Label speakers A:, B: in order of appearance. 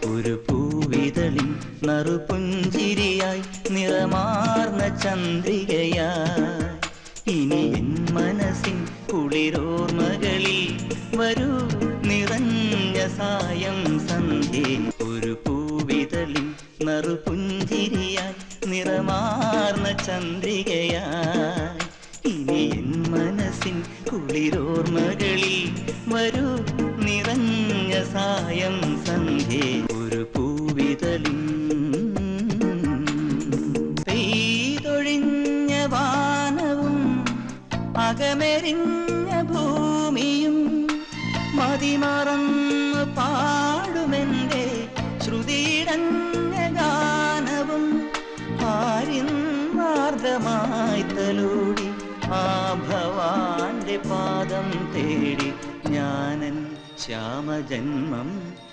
A: ഒരു പൂവിതളിൻ നറുപുഞ്ചിരിയായി നിറമാർന്ന ചന്ദ്രികയായി ഇനി എൻ മനസ്സിൻ കുളിരോർമകളിൽ വരൂ നിറഞ്ഞ സായം സന്ധ്യേ ഒരു പൂവിതളിൻ നറുപുഞ്ചിരിയായി നിറമാർന്ന ചന്ദ്രികയായി ഇനി എൻ മനസ്സിൻ കുളിരോർമകളിൽ വരൂ നിറഞ്ഞ സായം സന്ധ്യേ ഒരു പൂവിതളിൻ പെയ്തൊഴിഞ്ഞ വാനവും അകമെരിഞ്ഞ ഭൂമിയും മതിമറന്ന് പാടുമെന്റെ ശ്രുതിയിടഞ്ഞ ഗാനവും ആര്യന്മാർഗമായി തലോടി ആ ഭവാന്റെ പാദം തേടി ഞാനൻ ശ്യാമജന്മം